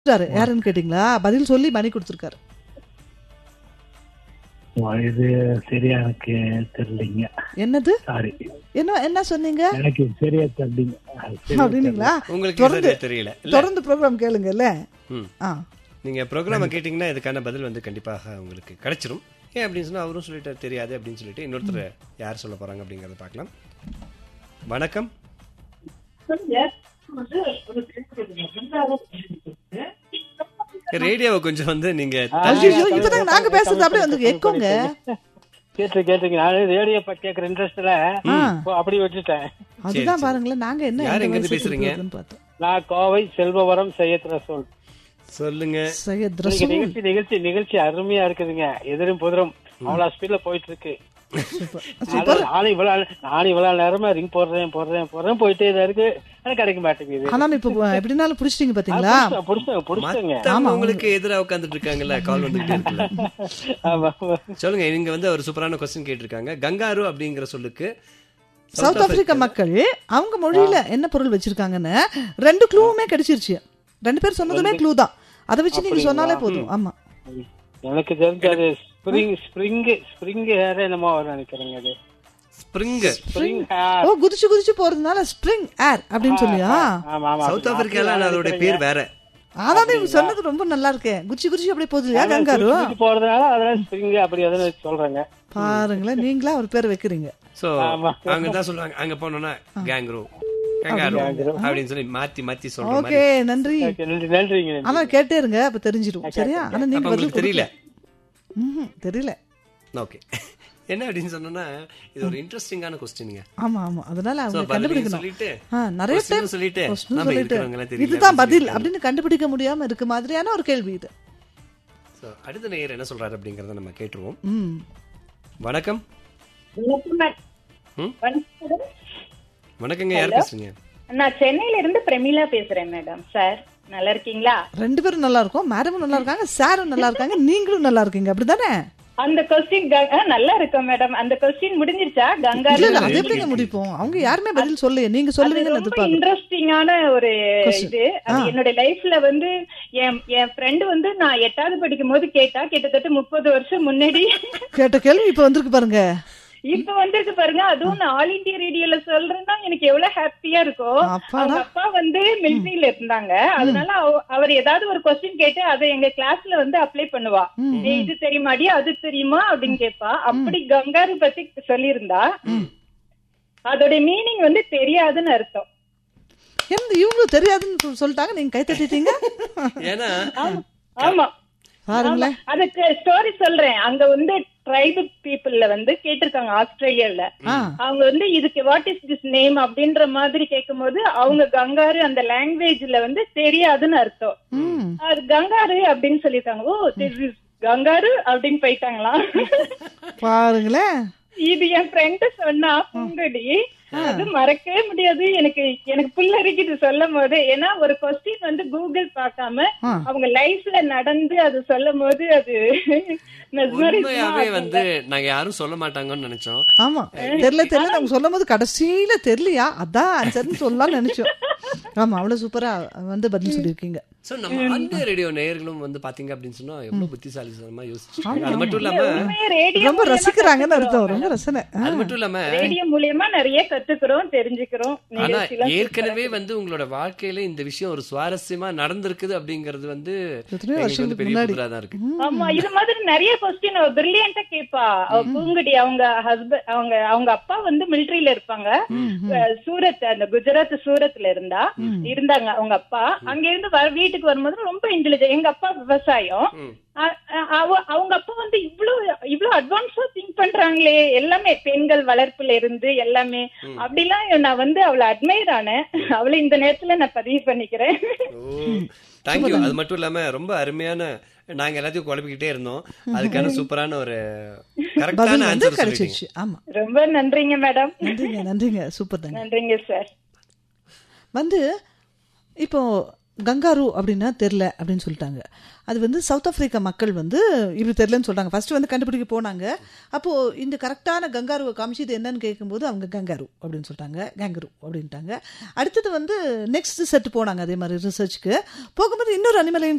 கொடுத்துட்டாரு யாருன்னு கேட்டீங்களா பதில் சொல்லி மணி கொடுத்துருக்காரு இது சரியா எனக்கு தெரியலீங்க என்னது சாரி என்ன என்ன சொன்னீங்க எனக்கு சரியா தெரியலீங்க அது சரியா அப்படின்னீங்களா உங்களுக்கு தொடர்ந்து சரியா தெரியல இல்ல தொடர்ந்து ப்ரோக்ராம் கேளுங்கல்ல ம். ஆ நீங்க ப்ரோக்ராம கேட்டீங்கன்னா இதுக்கான பதில் வந்து கண்டிப்பாக உங்களுக்கு கிடைச்சிரும் ஏன் அப்படின்னு சொன்னா அவரும் சொல்லிட்டு தெரியாது அப்படின்னு சொல்லிட்டு இன்னொருத்தர் யார் சொல்ல போறாங்க அப்படிங்கறத பார்க்கலாம் வணக்கம் ரேடியோவை கொஞ்சம் வந்து நீங்க ஐயோ இப்பதான் நாங்க பேசுறது அப்படியே வந்து எக்கோங்க கேட்டு கேட்டுங்க நான் ரேடியோ கேட்கற இன்ட்ரெஸ்ட்ல ஆ. அப்படி வச்சுட்டேன் அதுதான் பாருங்களேன் நாங்க என்ன யார் எந்த எங்க இருந்து வயசுக்கு பேசுறீங்க? இருக்குதுன்னு பார்த்தோம் நான் கோவை செல்வவரம் சையத் ரசூல் சொல்லுங்க சையத் இன்னைக்கு ரசூல் நிகழ்ச்சி நிகழ்ச்சி நிகழ்ச்சி அருமையா இருக்குதுங்க எதிரும் புதிரும் அவ்வளவு ஸ்பீட்ல போயிட்டு இருக்கு சூப்பர் நானும் இவ்வளவு நானும் இவ்வளவு நேரமா ரிங் போடுறேன் போடுறேன் போடுறேன் போயிட்டே தான் இருக்கு ஆனா கிடைக்க மாட்டேங்குது ஆனாலும் இப்ப எப்படினாலும் புடிச்சிட்டீங்க பாத்தீங்களா புடிச்சங்க புடிச்சங்க மத்தவங்க உங்களுக்கு எதிராக உட்கார்ந்துட்டு இருக்காங்கல்ல கால் வந்துகிட்டே இருக்குல்ல ஆமா ஆமா. சொல்லுங்க நீங்க வந்து ஒரு சூப்பரான கொஸ்டின் கேட்டிருக்காங்க கங்காரு அப்படிங்கிற சொல்லுக்கு சவுத் ஆப்பிரிக்கா மக்கள் அவங்க மொழியில என்ன பொருள் வச்சிருக்காங்கன்னு ரெண்டு க்ளூவுமே கிடைச்சிருச்சு ரெண்டு பேர் சொன்னதுமே க்ளூ தான் அதை வச்சு நீங்க சொன்னாலே போதும் ஆமா எனக்கு தெரிஞ்ச அது ஸ்ப்ரிங் ஸ்ப்ரிங் ஸ்ப்ரிங் ஹேர் என்னமோ வரும் நினைக்கிறேங்க அது ஸ்பிரிங் ஸ்ப்ரிங் ஓ குதிச்சு குதிச்சு போறதுனால ஸ்ப்ரிங் ஏர் அப்படின்னு சொல்லியா ஆமா ஆமா சவுத் ஆப்பிரிக்கால அதோட பேர் வேற ஆனாலும் இவங்க சொன்னது ரொம்ப நல்லா இருக்கே குச்சி குச்சி அப்படியே போகுது இல்லையா கங்காரு குளிச்சுட்டு போறதுனால அதெல்லாம் ஸ்ப்ரிங் அப்படி எதுன்னு சொல்றாங்க பாருங்களேன் நீங்களா ஒரு பேர் வைக்கிறீங்க சோ ஆமா. அங்க தான் சொல்லுவாங்க அங்க போனோம்னா கேங்க்ரோ கங்காரு அப்படின்னு சொல்லி மாத்தி மாத்தி சொல்ற ஓகே மாதிரி நன்றி Okay, நன்றி நன்றிங்க நன்றி. ஆனா கேட்டே இருங்க அப்ப தெரிஞ்சிடும் சரியா ஆனா நீங்க அப்ப பதில் உங்களுக்கு தெரியல ம்ஹும், தெரியல ஓகே என்ன அப்படின்னு சொன்னா இது ஒரு இன்ட்ரெஸ்டிங்கான கொஸ்டின்ங்க ஆமா ஆமா அதனால சோ அவங்க பதிலையும் கண்டுபிடிக்கணும் சொல்லிட்டு ஆ, நிறைய question டைம் சொல்லிட்டு question நம்ம சொல்லிட்டு இருக்கிறவங்க எல்லாம் தெரியல இதுதான் அப்படின்னு பதில் சொல்லிட்டு. அப்படின்னு கண்டுபிடிக்க முடியாம இருக்க மாதிரியான ஒரு கேள்வி இது So, அடுத்த நேயர் என்ன சொல்றாரு அப்படிங்கறத நம்ம கேட்டுருவோம் ம் வணக்கம் ம்? வணக்கம். வணக்கங்க யார் பேசுறீங்க நான் சென்னையில இருந்து பிரமிளா பேசுறேன் மேடம் சார் நல்லா இருக்கீங்களா ரெண்டு பேரும் நல்லா இருக்கும் மேடமும் நல்லா இருக்காங்க சாரும் நல்லா இருக்காங்க நீங்களும் நல்லா இருக்கீங்க அப்படிதானே அந்த கொஸ்டின் நல்லா இருக்கோம் மேடம் அந்த கொஸ்டின் முடிஞ்சிருச்சா கங்கா இல்ல இல்ல அது எப்படிங்க முடிப்போம் அவங்க யாருமே பதில் சொல்லலையே நீங்க அது சொல்லுவீங்கன்னு ரொம்ப எதிர்பார்க்கறேன் இன்ட்ரெஸ்டிங்கான ஒரு Question. இது அது ஆ. என்னோட லைஃப்ல வந்து என் என் ஃப்ரெண்டு வந்து நான் எட்டாவது படிக்கும் போது கேட்டா கிட்டத்தட்ட முப்பது வருஷம் முன்னாடி கேட்ட கேள்வி இப்ப வந்திருக்கு பாருங்க இப்ப வந்திருக்கு பாருங்க அதுவும் நான் ஆல் இந்தியா ரேடியோல சொல்றேன்னா எனக்கு எவ்வளவு ஹாப்பியா இருக்கும் அப்பாடா. அவங்க அப்பா வந்து மிலிட்டரியில இருந்தாங்க அதனால அவ- அவர் ஏதாவது ஒரு கொஸ்டின் கேட்டு அதை எங்க கிளாஸ்ல வந்து அப்ளை பண்ணுவா "ஏய், இது தெரியுமாடி அது தெரியுமா அப்படின்னு கேட்பா அப்படி கங்காரு பத்தி சொல்லியிருந்தா அதோட மீனிங் வந்து தெரியாதுன்னு அர்த்தம் எந்த இவங்களும் தெரியாதுன்னு சொல்- சொல்லிட்டாங்க நீங்க கை தட்டிட்டீங்க ஏன்னா ஆமா பாருங்களேன் ஆமா. அதுக்கு ஸ்டோரி சொல்றேன் அங்க வந்து ட்ரைபல் பீப்புள்ல வந்து கேட்டிருக்காங்க ஆஸ்திரேலியால ஆ அவங்க வந்து இதுக்கு வாட் இஸ் திஸ் நேம் அப்படின்ற மாதிரி கேட்கும்போது அவங்க கங்காரு அந்த லாங்குவேஜ்ல வந்து தெரியாதுன்னு அர்த்தம் ம் அது கங்காரு அப்படின்னு சொல்லிட்டாங்க ஓ திஸ் இஸ் கங்காரு அப்படின்னு போயிட்டாங்களாம் பாருங்களேன் இது என் ஃப்ரெண்டு சொன்னா பூங்கடி அது மறக்கவே முடியாது எனக்கு எனக்கு புல்லரிக்குது சொல்லும் போது ஏன்னா ஒரு கொஸ்டின் வந்து கூகுள் பார்க்காம ஆ. அவங்க லைஃப்ல நடந்து அது சொல்லும் போது அது mesmerism உண்மையாவே ஆகும்ல. வந்து நாங்க யாரும் சொல்ல மாட்டாங்கன்னு நினைச்சோம் ஆமா தெரியல தெரியல நம்ம சொல்லும் போது கடைசியில தெரியலையா அதான் ஆன்சர்னு சொல்லலாம்னு நினைச்சோம் ஆமா அவ்வளவு சூப்பரா வந்து பதில் சொல்லியிருக்கீங்க சோ நம்ம அந்த ரேடியோ நேயர்களும் வந்து பாத்தீங்க அப்படின்னு சொன்னா எவ்வளவு புத்திசாலித்தனமா யோசிச்சிருக்காங்க அது மட்டும் இல்லாம உண்மையா ரேடியோ ரொம்ப ரசிக்கிறாங்கன்னு அர்த்தம் ரொம்ப ரசனை ஆ. அது மட்டும் இல்லாம ரேடியோ மூலியமா நிறைய கத்துக்கிறோம் தெரிஞ்சுக்கிறோம் ஆனா நிகழ்ச்சிலாம் ஏற்கனவே வந்து உங்களோட வாழ்க்கையில இந்த விஷயம் ஒரு சுவாரஸ்யமா நடந்திருக்குது அப்படிங்கறது வந்து எத்தனையோ எங்களுக்கு வந்து வருஷங்களுக்கு பெரிய முன்னாடி. புதிரா தான் இருக்கு ஆமா இது மாதிரி நிறைய கொஸ்டின் அவ பிரில்லியண்டா கேப்பா அவ பூங்குடி அவங்க ஹஸ்பண்ட் அவங்க அவங்க அப்பா வந்து மிலிட்டரியில இருப்பாங்க அஹ் சூரத் அந்த குஜராத் சூரத்ல இருந்தா இருந்தாங்க அவங்க அப்பா அங்க இருந்து வர வீட்டுக்கு வரும்போது ரொம்ப இன்டெலிஜென்ட் எங்க அப்பா விவசாயம் ம். அ- அ- அவ- அவங்க அப்பா வந்து இவ்வளவு இவ்வளவு அட்வான்ஸா திங்க் பண்றாங்களே எல்லாமே பெண்கள் வளர்ப்புல இருந்து எல்லாமே அப்படிலாம் நான் வந்து அவளை அட்மையர் ஆனேன் அவளை இந்த நேரத்துல நான் பதிவு பண்ணிக்கிறேன் ஓ தேங்க்யூ அது மட்டும் இல்லாம ரொம்ப அருமையான நாங்க எல்லாத்தையும் குழப்பிக்கிட்டே இருந்தோம் அதுக்கான சூப்பரான ஒரு கரெக்டான பதில் வந்து ஆன்சர் சொல்லிட்டீங்க கிடைச்சிருச்சு ஆமா ரொம்ப நன்றிங்க மேடம் நன்றிங்க நன்றிங்க சூப்பர் தாங்க நன்றிங்க சார் வந்து இப்போ கங்காரு அப்படின்னா தெரில அப்படின்னு சொல்லிட்டாங்க அது வந்து சவுத் ஆப்பிரிக்கா மக்கள் வந்து இப்படி தெரிலன்னு சொல்றாங்க ஃபர்ஸ்ட் வந்து கண்டுபிடிக்க போனாங்க அப்போ இந்த கரெக்டான கங்காருவை காமிச்சு இது என்னன்னு கேட்கும்போது அவங்க கங்காரு அப்படின்னு சொல்லிட்டாங்க கேங்கரு அப்படின்ட்டாங்க அடுத்தது வந்து நெக்ஸ்ட் செட் போனாங்க அதே மாதிரி ரிசர்ச்க்கு போகும்போது இன்னொரு அனிமலையும்